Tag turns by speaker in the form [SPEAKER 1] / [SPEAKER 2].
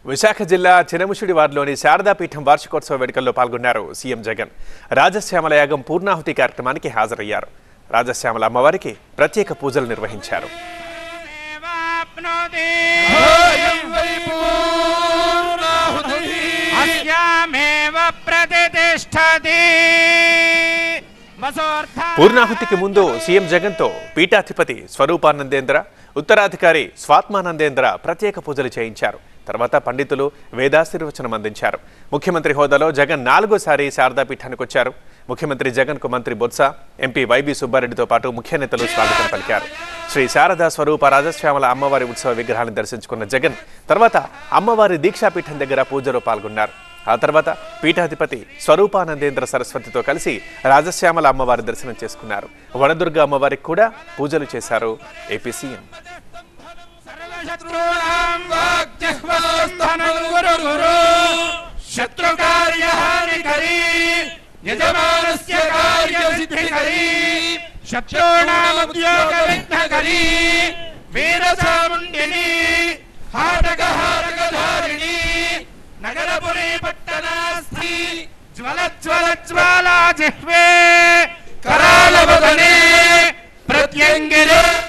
[SPEAKER 1] విశాఖ జిల్లా చినముషుడి వార్డులోని శారదాపీఠం వార్షికోత్సవ వేడుకల్లో పాల్గొన్నారు సీఎం జగన్ రాజశ్యామల యాగం పూర్ణాహుతి కార్యక్రమానికి హాజరయ్యారు రాజశ్యామల అమ్మవారికి ప్రత్యేక పూజలు నిర్వహించారు
[SPEAKER 2] వాప్నోతి
[SPEAKER 3] పూర్ణాహుతిः
[SPEAKER 2] అస్యామేవ ప్రతిష్టతి వసోర్థ
[SPEAKER 1] పూర్ణాహుతికి ముందు సీఎం జగన్తో పీఠాధిపతి స్వరూపానందేంద్ర ఉత్తరాధికారి స్వాత్మానందేంద్ర ప్రత్యేక పూజలు చేయించారు తర్వాత పండితులు వేదాశీర్వచనం అందించారు ముఖ్యమంత్రి హోదాలో జగన్ నాలుగోసారి శారదాపీఠానికి వచ్చారు ముఖ్యమంత్రి జగన్ కు మంత్రి బొత్స ఎంపీ వైబీ సుబ్బారెడ్డితో పాటు ముఖ్య నేతలు స్వాగతం పలికారు శ్రీ శారదా స్వరూప రాజశ్యామల అమ్మవారి ఉత్సవ విగ్రహాన్ని దర్శించుకున్న జగన్ తర్వాత అమ్మవారి దీక్షాపీఠం దగ్గర పూజలో పాల్గొన్నారు ఆ తర్వాత పీఠాధిపతి స్వరూపానందేంద్ర సరస్వతితో కలిసి రాజశ్యామల అమ్మవారి దర్శనం చేసుకున్నారు వనదుర్గ అమ్మవారికి కూడా పూజలు చేశారు ఏపీ సీఎం
[SPEAKER 2] సర్వశత్రూణాం వాగ్జిహ్వాస్థానం గురు గురు శత్రుకార్యహానికరీ యజమానస్య కార్యసిద్ధికరీ శత్రుణాముద్యోగ విఘ్నకరీ వీరసాముండిని హారకహారకధారిణి నగరపురీ పట్టణాస్థి జ్వల జ్వల జ్వాలా జిహ్వే కరాళవదనే ప్రత్యంగిరే